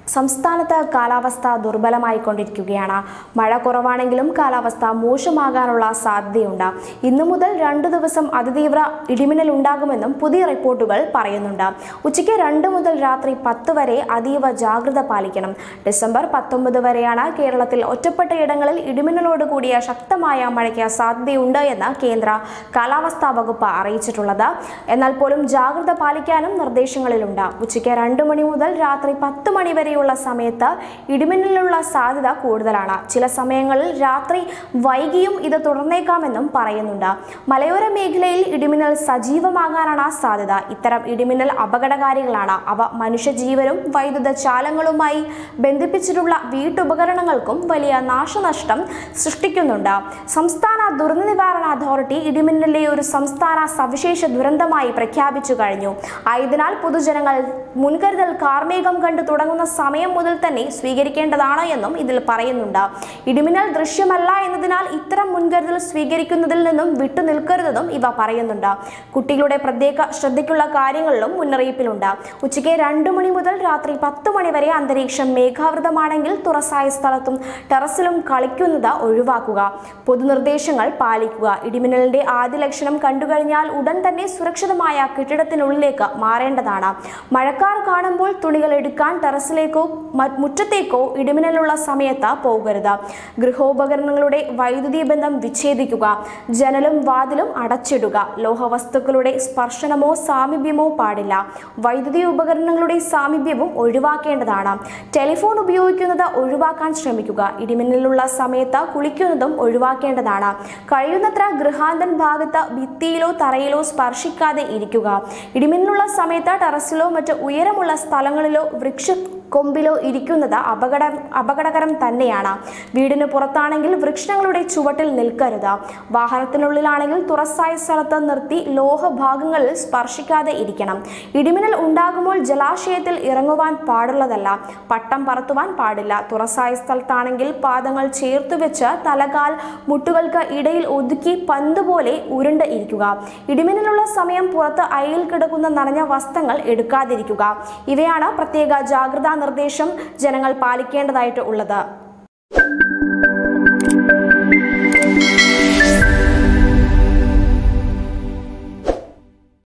സംസ്ഥാനത്ത് കാലാവസ്ഥ ദുർബലമായിക്കൊണ്ടിരിക്കുകയാണ് മഴ കുറവാണെങ്കിലും കാലാവസ്ഥ മോശമാകാനുള്ള സാധ്യതയുണ്ട് ഇന്നു മുതൽ രണ്ടു ദിവസം അതിതീവ്ര ഇടിമിന്നൽ ഉണ്ടാകുമെന്നും പുതിയ റിപ്പോർട്ടുകൾ പറയുന്നുണ്ട് ഉച്ചയ്ക്ക് രണ്ട് മുതൽ രാത്രി പത്ത് വരെ അതീവ ജാഗ്രത പാലിക്കണം ഡിസംബർ പത്തൊമ്പത് വരെയാണ് കേരളത്തിൽ ഒറ്റപ്പെട്ട ഇടങ്ങളിൽ ഇടിമിന്നലോട് കൂടിയ ശക്തമായ മഴയ്ക്ക് സാധ്യതയുണ്ട് എന്ന് കേന്ദ്ര കാലാവസ്ഥാ വകുപ്പ് അറിയിച്ചിട്ടുള്ളത് എന്നാൽ പോലും ജാഗ്രത പാലിക്കാനും നിർദ്ദേശങ്ങളിലുണ്ട് ഉച്ചയ്ക്ക് രണ്ട് മണി മുതൽ രാത്രി പത്ത് മണി വരെയുള്ള സമയത്ത് ഇടിമിന്നലിനുള്ള സാധ്യത കൂടുതലാണ് ചില സമയങ്ങളിൽ രാത്രി വൈകിയും ഇത് തുടർന്നേക്കാമെന്നും പറയുന്നുണ്ട് മലയോര മേഖലയിൽ ഇടിമിന്നൽ സജീവമാകാനാണ് സാധ്യത ഇത്തരം ഇടിമിന്നൽ അപകടകാരികളാണ് അവ മനുഷ്യജീവനും വൈദ്യുത ചാലങ്ങളുമായി ബന്ധിപ്പിച്ചിട്ടുള്ള വീട്ടുപകരണങ്ങൾക്കും വലിയ നാശനഷ്ടം സൃഷ്ടിക്കുന്നുണ്ട് സംസ്ഥാന ദുരന്ത നിവാരണ അതോറിറ്റി ഇടിമിന്നലിലെ ഒരു സംസ്ഥാന സവിശേഷ ദുരന്തമായി പ്രഖ്യാപിച്ചു കഴിഞ്ഞു ആയതിനാൽ പൊതുജനങ്ങൾ മുൻകരുതൽ കാർമേഘം കണ്ടു തുടങ്ങുന്ന സമയം മുതൽ തന്നെ സ്വീകരിക്കേണ്ടതാണ് എന്നും ഇതിൽ പറയുന്നുണ്ട് ഇടിമിന്നൽ ദൃശ്യമല്ല എന്നതിനാൽ ഇത്തരം മുൻകരുതൽ സ്വീകരിക്കുന്നതിൽ നിന്നും വിട്ടുനിൽക്കരുതെന്നും ഇവ പറയുന്നുണ്ട് കുട്ടികളുടെ പ്രത്യേക ശ്രദ്ധയ്ക്കുള്ള കാര്യങ്ങളിലും മുന്നറിയിപ്പിലുണ്ട് ഉച്ചയ്ക്ക് രണ്ടു മണി മുതൽ രാത്രി പത്ത് മണി വരെ അന്തരീക്ഷം മേഘാവൃതമാണെങ്കിൽ തുറസായ സ്ഥലത്തും ടെറസിലും കളിക്കുന്നത് ഒഴിവാക്കുക പൊതുനിർദ്ദേശങ്ങൾ പാലിക്കുക ഇടിമിന്നലിന്റെ ആദ്യ ലക്ഷണം കണ്ടുകഴിഞ്ഞാൽ ഉടൻ തന്നെ സുരക്ഷിതമായ കെട്ടിടത്തിനുള്ളിലേക്ക് മാറേണ്ടതാണ് മഴക്കാർ കാണുമ്പോൾ തുണികൾ എടുക്കാൻ ടെറസിലേക്കോ മ- മുറ്റത്തേക്കോ ഇടിമിന്നലുള്ള സമയത്ത് പോകരുത് ഗൃഹോപകരണങ്ങളുടെ വൈദ്യുതി ബന്ധം വിച്ഛേദിക്കുക ജനലും വാതിലും അടച്ചിടുക ലോഹവസ്തുക്കളുടെ സ്പർശനമോ സാമീപ്യമോ പാടില്ല വൈദ്യുതി ഉപകരണങ്ങളുടെ സാമീപ്യവും ഒഴിവാക്കേണ്ടതാണ് ടെലിഫോൺ ഉപയോഗിക്കുന്നത് ഒഴിവാക്കാൻ ശ്രമിക്കുക ഇടിമിന്നലുള്ള സമയത്ത് കുളിക്കുന്നതും ഒഴിവാക്കേണ്ടതാണ് കഴിയുന്നത്ര ഗൃഹാന്തൻ ഭാഗത്ത് ഭിത്തിയിലോ തറയിലോ സ്പർശിക്കാതെ ഇരിക്കുക ഇടിമിന്നലുള്ള സമയത്ത് ടെറസിലോ മറ്റ് ഉയരമുള്ള സ്ഥലങ്ങളിലോ വൃക്ഷ കൊമ്പിലോ ഇരിക്കുന്നത് അപകട അപകടകരം തന്നെയാണ് വീടിന് പുറത്താണെങ്കിൽ വൃക്ഷങ്ങളുടെ ചുവട്ടിൽ നിൽക്കരുത് വാഹനത്തിനുള്ളിലാണെങ്കിൽ തുറസായ സ്ഥലത്ത് നിർത്തി ലോഹഭാഗങ്ങളിൽ സ്പർശിക്കാതെ ഇരിക്കണം ഇടിമിന്നൽ ഉണ്ടാകുമ്പോൾ ജലാശയത്തിൽ ഇറങ്ങുവാൻ പാടുള്ളതല്ല പട്ടം പറത്തുവാൻ പാടില്ല തുറസായ സ്ഥലത്താണെങ്കിൽ പാദങ്ങൾ ചേർത്തു വെച്ച് തലകാൽ മുട്ടുകൾക്ക് ഇടയിൽ ഒതുക്കി പന്ത് പോലെ ഉരുണ്ട് ഇരിക്കുക ഇടിമിന്നലുള്ള സമയം പുറത്ത് അയയിൽ കിടക്കുന്ന നനഞ്ഞ വസ്ത്രങ്ങൾ എടുക്കാതിരിക്കുക ഇവയാണ് പ്രത്യേക ജാഗ്രതാ നിർദ്ദേശം ജനങ്ങൾ പാലിക്കേണ്ടതായിട്ട് ഉള്ളത്